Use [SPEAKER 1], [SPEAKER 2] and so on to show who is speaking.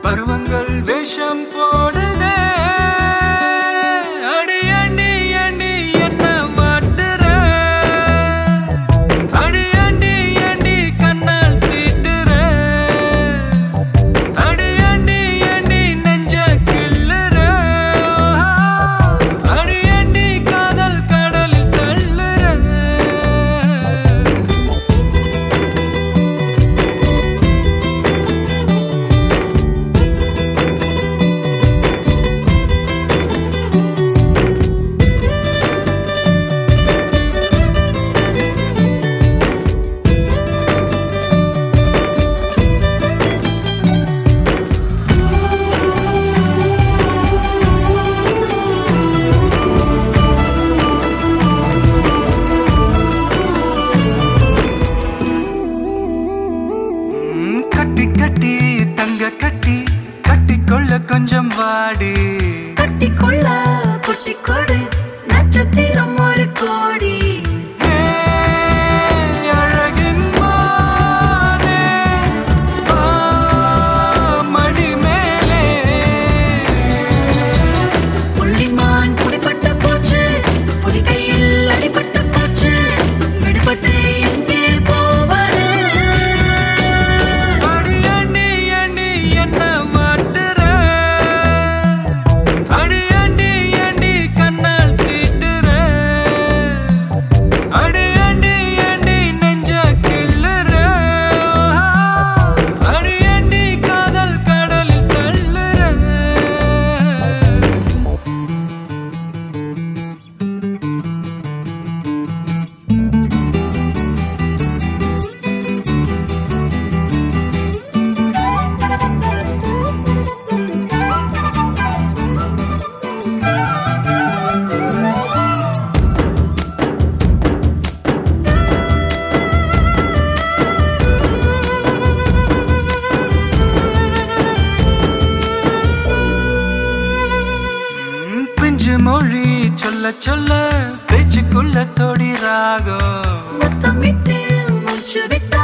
[SPEAKER 1] பருவங்கள் வேஷம் போடுதே அடி அண்டி அண்டி என்ன மாட்டுற அடி அண்டி அண்டி கண்ணால் தீட்டுற அடி அண்டி அண்டி நெஞ்ச கிள்ளுற அடி அண்டி காதல் கடலில் தள்ளுற ம், கட்டி கட்டி தங்க கட்டி கட்டி கொள்ள கொஞ்சம் வாடி
[SPEAKER 2] கட்டிக்கொள்ள குட்டி கொடு நட்சத்திரம் ஒரு கோடி
[SPEAKER 1] ஏ, அழகின் மானே, வா, மடி மேலே.
[SPEAKER 2] புள்ளிமான் குடிப்பட்ட போச்சு புலி கையில் அடிபட்ட போச்சு விடுபட்டு எங்கே போவது
[SPEAKER 1] அடி அண்டி அண்டி என்ன மாட்டுற? அடி அண்டி அண்டி கண்ணால் தீட்டுற. அடி அண்டி அண்டி நெஞ்ச கிள்ளுற. அடி அண்டி காதல் கடலில் தள்ளுற ம், பிஞ்சு மொழி சொல்ல சொல்ல பேச்சுக்குள்ள தொடி ராகம்
[SPEAKER 2] முத்தமிட்டு மூச்சு விட்டா